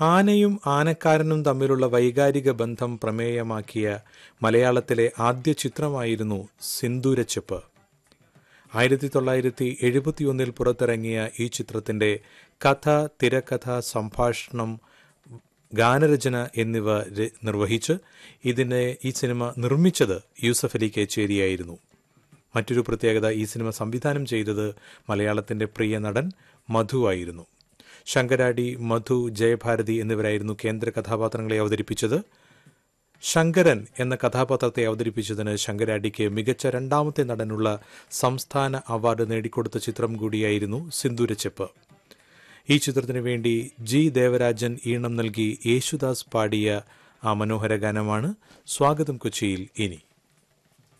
ആനയും ആനക്കാരനും തമ്മിലുള്ള വൈകാരിക ബന്ധം പ്രമേയമാക്കിയ മലയാളത്തിലെ ആദ്യ ചിത്രമായിരുന്നു സിന്ദൂരച്ചെപ്പ് ആയിരത്തി തൊള്ളായിരത്തി എഴുപത്തിയൊന്നിൽ പുറത്തിറങ്ങിയ ഈ ചിത്രത്തിന്റെ കഥ തിരക്കഥ സംഭാഷണം ഗാനരചന എന്നിവ ര- നിർവഹിച്ച് ഇതിനെ ഈ സിനിമ നിർമ്മിച്ചത് യൂസഫ് അലി കേച്ചേരിയായിരുന്നു മറ്റൊരു പ്രത്യേകത ഈ സിനിമ സംവിധാനം ചെയ്തത് മലയാളത്തിന്റെ പ്രിയ നടൻ മധു ആയിരുന്നു ശങ്കരാടി മധു ജയഭാരതി എന്നിവരായിരുന്നു കേന്ദ്ര കഥാപാത്രങ്ങളെ അവതരിപ്പിച്ചത് ശങ്കരൻ എന്ന കഥാപാത്രത്തെ അവതരിപ്പിച്ചതിന് ശങ്കരാടിക്ക് മികച്ച രണ്ടാമത്തെ നടനുള്ള സംസ്ഥാന അവാർഡ് നേടിക്കൊടുത്ത ചിത്രം കൂടിയായിരുന്നു സിന്ദൂരച്ചെപ്പ് ഈ ചിത്രത്തിനു വേണ്ടി ജി ദേവരാജൻ ഈണം നൽകി യേശുദാസ് പാടിയ ആ മനോഹര ഗാനമാണ് സ്വാഗതം കൊച്ചിയിൽ ഇനി